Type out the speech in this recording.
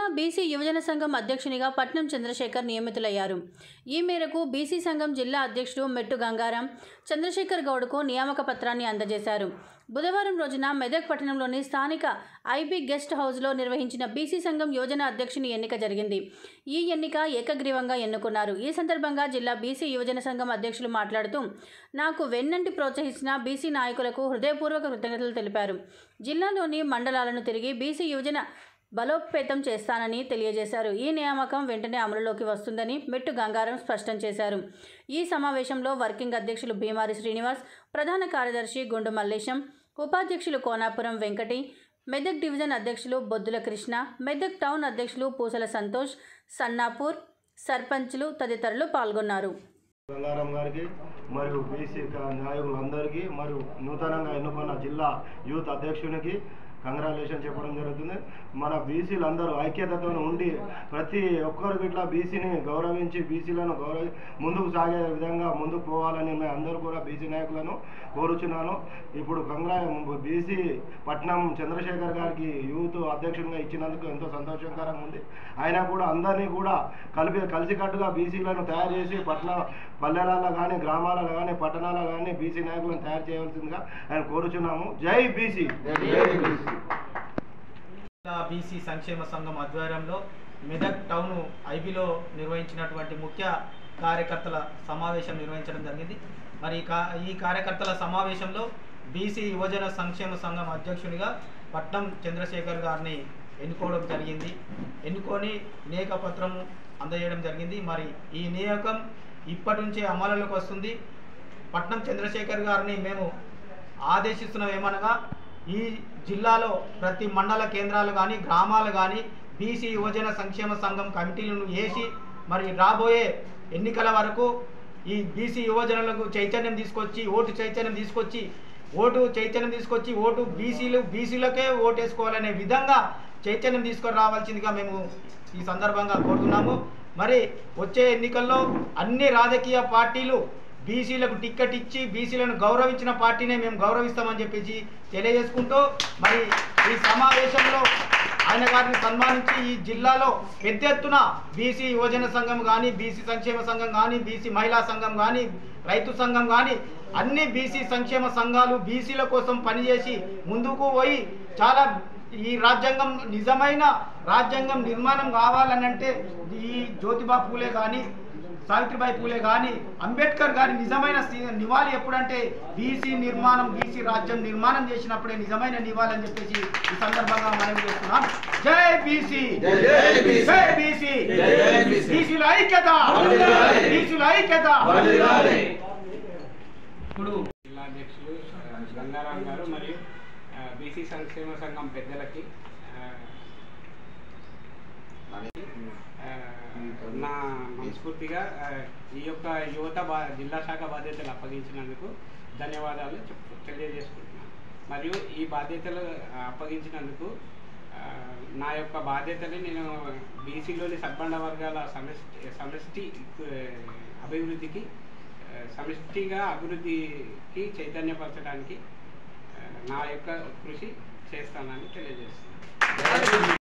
జిల్లా బీసీ యువజన సంఘం అధ్యక్షునిగా పట్నం చంద్రశేఖర్ నియమితులయ్యారు ఈ మేరకు బీసీ సంఘం జిల్లా అధ్యక్షుడు మెట్టు గంగారాం చంద్రశేఖర్ గౌడ్కు నియామక పత్రాన్ని అందజేశారు బుధవారం రోజున మెదక్ పట్టణంలోని స్థానిక ఐబీ గెస్ట్ హౌస్లో నిర్వహించిన బీసీ సంఘం యువజన అధ్యక్షుని ఎన్నిక జరిగింది ఈ ఎన్నిక ఏకగ్రీవంగా ఎన్నుకున్నారు ఈ సందర్భంగా జిల్లా బీసీ యువజన సంఘం అధ్యక్షులు మాట్లాడుతూ నాకు వెన్నంటి ప్రోత్సహించిన బీసీ నాయకులకు హృదయపూర్వక కృతజ్ఞతలు తెలిపారు జిల్లాలోని మండలాలను తిరిగి బీసీ యువజన బలోపేతం చేస్తానని తెలియజేశారు ఈ నియామకం వెంటనే అమలులోకి వస్తుందని మెట్టు గంగారం స్పష్టం చేశారు ఈ సమావేశంలో వర్కింగ్ అధ్యక్షులు భీమారి శ్రీనివాస్ ప్రధాన కార్యదర్శి గుండు మల్లేశం ఉపాధ్యక్షులు కోనాపురం వెంకటి మెదక్ డివిజన్ అధ్యక్షులు బొద్దుల కృష్ణ మెదక్ టౌన్ అధ్యక్షులు పూసల సంతోష్ సన్నాపూర్ సర్పంచ్లు తదితరులు పాల్గొన్నారు గంగారాం గారికి మరియు బీసీ నాయకులందరికీ మరియు నూతనంగా ఎన్నుకున్న జిల్లా యూత్ అధ్యక్షునికి కంగ్రాచులేషన్ చెప్పడం జరుగుతుంది మన బీసీలు అందరూ ఐక్యతతో ఉండి ప్రతి ఒక్కరికి ఇట్లా బీసీని గౌరవించి బీసీలను గౌరవి ముందుకు సాగే విధంగా ముందుకు పోవాలని మేము అందరూ కూడా బీసీ నాయకులను కోరుచున్నాను ఇప్పుడు కంగ్రా బీసీ పట్నం చంద్రశేఖర్ గారికి యూత్ అధ్యక్షునిగా ఇచ్చినందుకు ఎంతో సంతోషకరంగా ఉంది ఆయన కూడా అందరినీ కూడా కలిపి కలిసికట్టుగా బీసీలను తయారు చేసి పట్టణ పల్లెలలో కానీ గ్రామాలలో కానీ పట్టణాలలో కానీ బీసీ నాయకులను తయారు చేయవలసిందిగా ఆయన కోరుచున్నాము జై బీసీ జిల్లా బీసీ సంక్షేమ సంఘం ఆధ్వర్యంలో మెదక్ టౌన్ ఐబీలో నిర్వహించినటువంటి ముఖ్య కార్యకర్తల సమావేశం నిర్వహించడం జరిగింది మరి ఈ కా- ఈ కార్యకర్తల సమావేశంలో బీసీ యువజన సంక్షేమ సంఘం అధ్యక్షునిగా పట్నం చంద్రశేఖర్ గారిని ఎన్నుకోవడం జరిగింది ఎన్నుకొని నియామక పత్రం అందజేయడం జరిగింది మరి ఈ నియామకం ఇప్పటి నుంచే అమలులోకి వస్తుంది పట్నం చంద్రశేఖర్ గారిని మేము ఆదేశిస్తున్నాం ఏమనగా ఈ జిల్లాలో ప్రతి మండల కేంద్రాలు కానీ గ్రామాలు కానీ బీసీ యువజన సంక్షేమ సంఘం కమిటీలను వేసి మరి రాబోయే ఎన్నికల వరకు ఈ బీసీ యువజనులకు చైతన్యం తీసుకొచ్చి ఓటు చైతన్యం తీసుకొచ్చి ఓటు చైతన్యం తీసుకొచ్చి ఓటు బీసీలు బీసీలకే ఓటు వేసుకోవాలనే విధంగా చైతన్యం తీసుకొని రావాల్సిందిగా మేము ఈ సందర్భంగా కోరుతున్నాము మరి వచ్చే ఎన్నికల్లో అన్ని రాజకీయ పార్టీలు బీసీలకు టిక్కెట్ ఇచ్చి బీసీలను గౌరవించిన పార్టీనే మేము గౌరవిస్తామని చెప్పేసి తెలియజేసుకుంటూ మరి ఈ సమావేశంలో ఆయన గారిని సన్మానించి ఈ జిల్లాలో పెద్ద ఎత్తున బీసీ యువజన సంఘం కానీ బీసీ సంక్షేమ సంఘం కానీ బీసీ మహిళా సంఘం కానీ రైతు సంఘం కానీ అన్ని బీసీ సంక్షేమ సంఘాలు బీసీల కోసం పనిచేసి ముందుకు పోయి చాలా ఈ రాజ్యాంగం నిజమైన రాజ్యాంగం నిర్మాణం కావాలనంటే ఈ జ్యోతిబా పూలే కానీ సావిత్రిబాయి పూలే కానీ అంబేద్కర్ గారి నిజమైన సి- నివాళి ఎప్పుడంటే బీసీ నిర్మాణం బీసీ రాజ్యం నిర్మాణం చేసినప్పుడే నిజమైన నివాళి అని చెప్పేసి ఈ సందర్భంగా మనం చేస్తున్నాం జై బీసీ జై బీసీ బీసీల ఐక్యత బీసీల ఐక్యత ఇప్పుడు జిల్లా అధ్యక్షులు ఆ, గంగారాం గారు మరియు బీసీ సంక్షేమ సంఘం పెద్దలకి ఆ, ఆ, నా మనస్ఫూర్తిగా ఆ, ఈ యొక్క యువత బా జిల్లా శాఖ బాధ్యతలు అప్పగించినందుకు ధన్యవాదాలు చెప్ తెలియజేసుకుంటున్నాను మరియు ఈ బాధ్యతలు ఆ, అప్పగించినందుకు ఆ, నా యొక్క బాధ్యతని నేను బీసీలోని సబ్బండ వర్గాల సమష్టి సమష్టి ఆ, అభివృద్ధికి ఆ, సమిష్టిగా అభివృద్ధికి చైతన్యపరచడానికి ఆ, నా యొక్క కృషి చేస్తానని తెలియజేస్తున్నాను